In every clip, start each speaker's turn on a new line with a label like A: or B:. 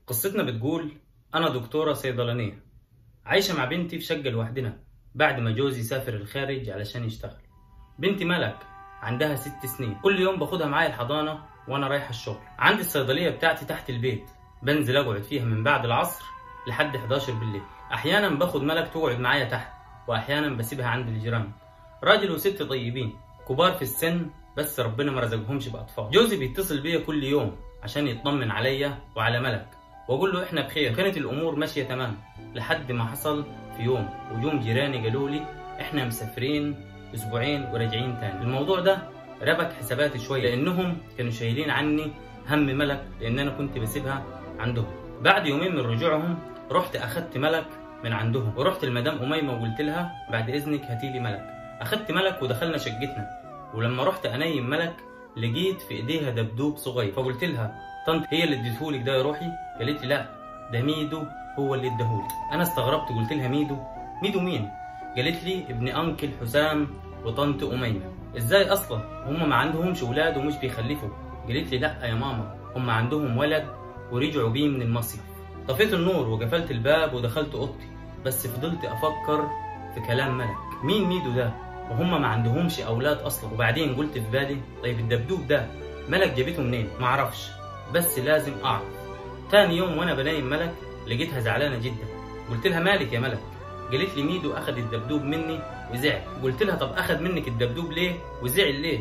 A: قصتنا بتقول أنا دكتورة صيدلانية عايشة مع بنتي في شقة لوحدنا بعد ما جوزي سافر الخارج علشان يشتغل بنتي ملك عندها ست سنين كل يوم باخدها معايا الحضانة وأنا رايحة الشغل عندي الصيدلية بتاعتي تحت البيت بنزل أقعد فيها من بعد العصر لحد 11 بالليل أحيانا باخد ملك تقعد معايا تحت وأحيانا بسيبها عند الجيران راجل وست طيبين كبار في السن بس ربنا ما رزقهمش بأطفال جوزي بيتصل بيا كل يوم عشان يطمن عليا وعلى ملك واقول له احنا بخير كانت الامور ماشيه تمام لحد ما حصل في يوم وجوم جيراني قالوا لي احنا مسافرين اسبوعين وراجعين تاني الموضوع ده ربك حساباتي شويه لانهم كانوا شايلين عني هم ملك لان انا كنت بسيبها عندهم بعد يومين من رجوعهم رحت اخدت ملك من عندهم ورحت لمدام اميمه وقلت لها بعد اذنك هاتي لي ملك اخدت ملك ودخلنا شقتنا ولما رحت انيم ملك لقيت في ايديها دبدوب صغير فقلت لها طنط هي اللي اديتهولك ده يا روحي قالت لي لا ده ميدو هو اللي اداهولي انا استغربت قلت لها ميدو ميدو مين قالت لي ابن انكل حسام وطنط اميمه ازاي اصلا هم ما عندهمش اولاد ومش بيخلفوا قالت لي لا يا ماما هم عندهم ولد ورجعوا بيه من المصيف طفيت النور وقفلت الباب ودخلت اوضتي بس فضلت افكر في كلام ملك مين ميدو ده وهم ما عندهمش اولاد اصلا وبعدين قلت في بالي طيب الدبدوب ده ملك جابته منين معرفش بس لازم اعرف تاني يوم وانا بنايم ملك لقيتها زعلانه جدا قلت لها مالك يا ملك قالت لي ميدو اخذ الدبدوب مني وزعل قلت لها طب اخذ منك الدبدوب ليه وزعل ليه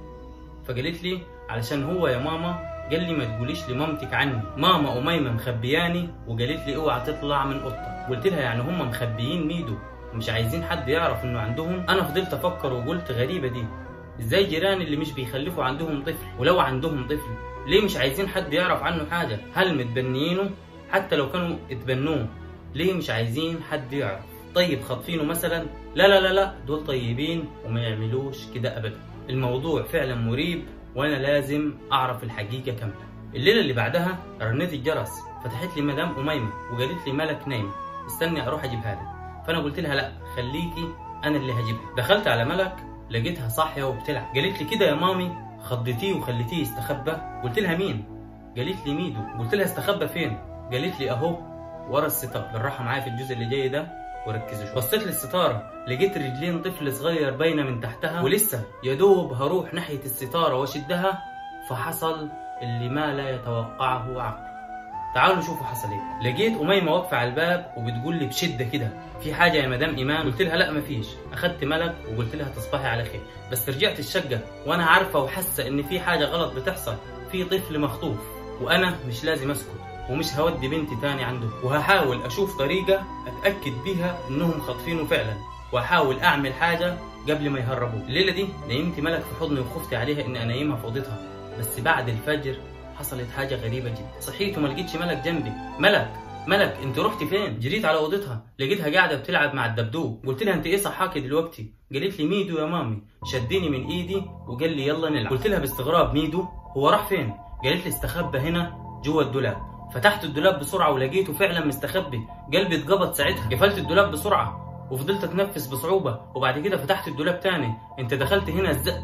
A: فقالت لي علشان هو يا ماما قال لي ما تقوليش لمامتك عني ماما أميمة مخبياني وقالت لي اوعى تطلع من اوضتك قلت لها يعني هم مخبيين ميدو ومش عايزين حد يعرف انه عندهم انا فضلت افكر وقلت غريبه دي ازاي جيران اللي مش بيخلفوا عندهم طفل ولو عندهم طفل ليه مش عايزين حد يعرف عنه حاجه هل متبنيينه حتى لو كانوا اتبنوه ليه مش عايزين حد يعرف طيب خاطفينه مثلا لا لا لا لا دول طيبين وما يعملوش كده ابدا الموضوع فعلا مريب وانا لازم اعرف الحقيقه كامله الليله اللي بعدها رنيت الجرس فتحت لي مدام اميمه وقالت لي ملك نايم استني اروح اجيبها لك فانا قلت لها لا خليكي انا اللي هجيبها دخلت على ملك لقيتها صاحيه وبتلعب قالت لي كده يا مامي خضتيه وخليتيه يستخبى قلت لها مين قالت لي ميدو قلت لها استخبى فين قالت لي اهو ورا الستار بالراحه معايا في الجزء اللي جاي ده وركزوا شويه بصيت للستاره لقيت رجلين طفل صغير باينه من تحتها ولسه يا دوب هروح ناحيه الستاره واشدها فحصل اللي ما لا يتوقعه عقل تعالوا شوفوا حصل ايه لقيت اميمه واقفه على الباب وبتقول لي بشده كده في حاجه يا مدام ايمان قلت لها لا مفيش اخدت ملك وقلت لها تصبحي على خير بس رجعت الشقه وانا عارفه وحاسه ان في حاجه غلط بتحصل في طفل مخطوف وانا مش لازم اسكت ومش هودي بنتي تاني عنده وهحاول اشوف طريقه اتاكد بيها انهم خاطفينه فعلا واحاول اعمل حاجه قبل ما يهربوا الليله دي نيمت ملك في حضني وخفت عليها اني انيمها في اوضتها بس بعد الفجر حصلت حاجه غريبه جدا صحيت وما لقيتش ملك جنبي ملك ملك انت رحتي فين جريت على اوضتها لقيتها قاعده بتلعب مع الدبدوب قلت لها انت ايه صحاكي دلوقتي قالت لي ميدو يا مامي شدني من ايدي وقال لي يلا نلعب قلت لها باستغراب ميدو هو راح فين قالت لي استخبى هنا جوه الدولاب فتحت الدولاب بسرعه ولقيته فعلا مستخبي قلبي اتقبض ساعتها قفلت الدولاب بسرعه وفضلت اتنفس بصعوبه وبعد كده فتحت الدولاب تاني انت دخلت هنا ازاي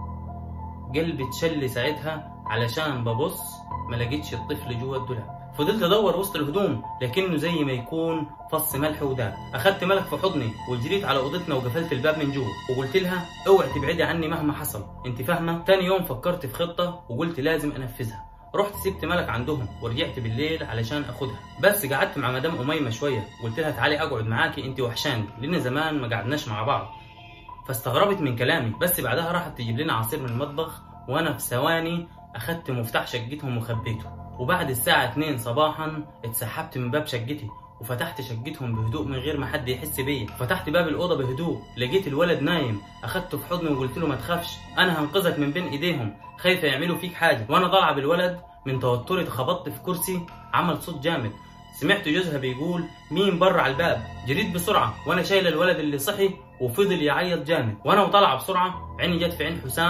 A: قلبي اتشل ساعتها علشان ببص ما لقيتش الطفل جوه الدولاب فضلت ادور وسط الهدوم لكنه زي ما يكون فص ملح وداب اخدت ملك في حضني وجريت على اوضتنا وقفلت الباب من جوه وقلت لها اوعي تبعدي عني مهما حصل انت فاهمه تاني يوم فكرت في خطه وقلت لازم انفذها رحت سبت ملك عندهم ورجعت بالليل علشان اخدها بس قعدت مع مدام اميمه شويه قلت لها تعالي اقعد معاكي انت وحشاني لان زمان ما قعدناش مع بعض فاستغربت من كلامي بس بعدها راحت تجيب لنا عصير من المطبخ وانا في ثواني اخدت مفتاح شقتهم وخبيته وبعد الساعة 2 صباحا اتسحبت من باب شقتي وفتحت شقتهم بهدوء من غير ما حد يحس بيا فتحت باب الأوضة بهدوء لقيت الولد نايم أخدته في حضني وقلت له ما تخافش أنا هنقذك من بين إيديهم خايفة يعملوا فيك حاجة وأنا طالعة بالولد من توتري اتخبطت في كرسي عمل صوت جامد سمعت جوزها بيقول مين بره على الباب جريت بسرعة وأنا شايلة الولد اللي صحي وفضل يعيط جامد وأنا وطالعة بسرعة عيني جت في عين حسام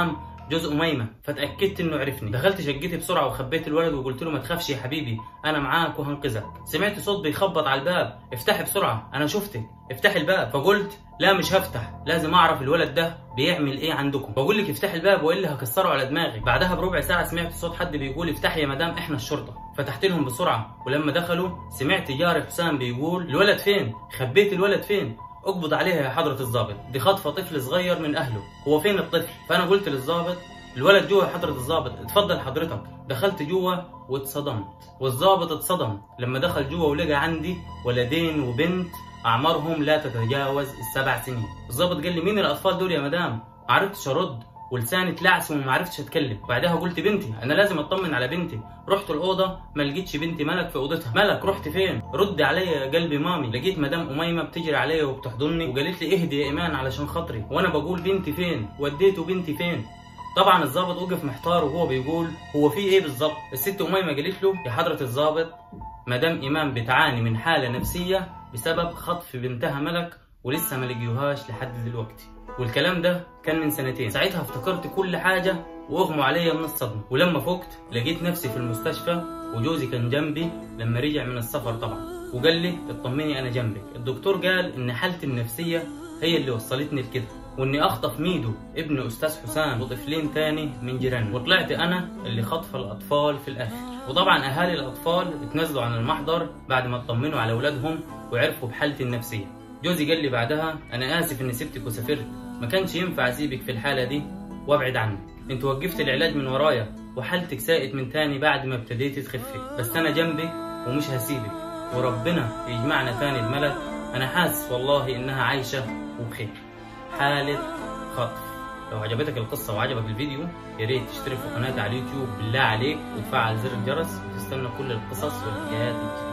A: جوز اميمه فاتاكدت انه عرفني دخلت شقتي بسرعه وخبيت الولد وقلت له ما تخافش يا حبيبي انا معاك وهنقذك سمعت صوت بيخبط على الباب افتحي بسرعه انا شفتك افتحي الباب فقلت لا مش هفتح لازم اعرف الولد ده بيعمل ايه عندكم بقول لك افتحي الباب والا هكسره على دماغي بعدها بربع ساعه سمعت صوت حد بيقول افتحي يا مدام احنا الشرطه فتحت لهم بسرعه ولما دخلوا سمعت جاري حسام بيقول الولد فين خبيت الولد فين اقبض عليها يا حضرة الضابط دي خاطفة طفل صغير من أهله هو فين الطفل فأنا قلت للضابط الولد جوه يا حضرة الضابط اتفضل حضرتك دخلت جوه واتصدمت والضابط اتصدم لما دخل جوه ولقى عندي ولدين وبنت أعمارهم لا تتجاوز السبع سنين الضابط قال لي مين الأطفال دول يا مدام معرفتش أرد ولساني اتلعس وما عرفتش اتكلم بعدها قلت بنتي انا لازم اطمن على بنتي رحت الاوضه ما لقيتش بنتي ملك في اوضتها ملك رحت فين رد عليا يا قلبي مامي لقيت مدام اميمه بتجري عليا وبتحضني وقالت لي اهدي يا ايمان علشان خاطري وانا بقول بنتي فين وديته بنتي فين طبعا الضابط وقف محتار وهو بيقول هو في ايه بالظبط الست اميمه قالت له يا حضره الضابط مدام ايمان بتعاني من حاله نفسيه بسبب خطف بنتها ملك ولسه ما لقيوهاش لحد دلوقتي والكلام ده كان من سنتين ساعتها افتكرت كل حاجة واغموا عليا من الصدمة ولما فقت لقيت نفسي في المستشفى وجوزي كان جنبي لما رجع من السفر طبعا وقال لي اطمني انا جنبك الدكتور قال ان حالتي النفسية هي اللي وصلتني لكده واني اخطف ميدو ابن استاذ حسام وطفلين تاني من جيراننا وطلعت انا اللي خطف الاطفال في الاخر وطبعا اهالي الاطفال اتنازلوا عن المحضر بعد ما اطمنوا على اولادهم وعرفوا بحالتي النفسيه جوزي قال لي بعدها انا اسف اني سبتك وسافرت ما كانش ينفع اسيبك في الحاله دي وابعد عنك انت وقفت العلاج من ورايا وحالتك ساءت من تاني بعد ما ابتديتي تخفي بس انا جنبك ومش هسيبك وربنا يجمعنا تاني بملك انا حاسس والله انها عايشه وبخير حاله خطف لو عجبتك القصة وعجبك الفيديو يا ريت تشترك في قناتي على اليوتيوب بالله عليك وتفعل زر الجرس وتستنى كل القصص والحكايات الجديدة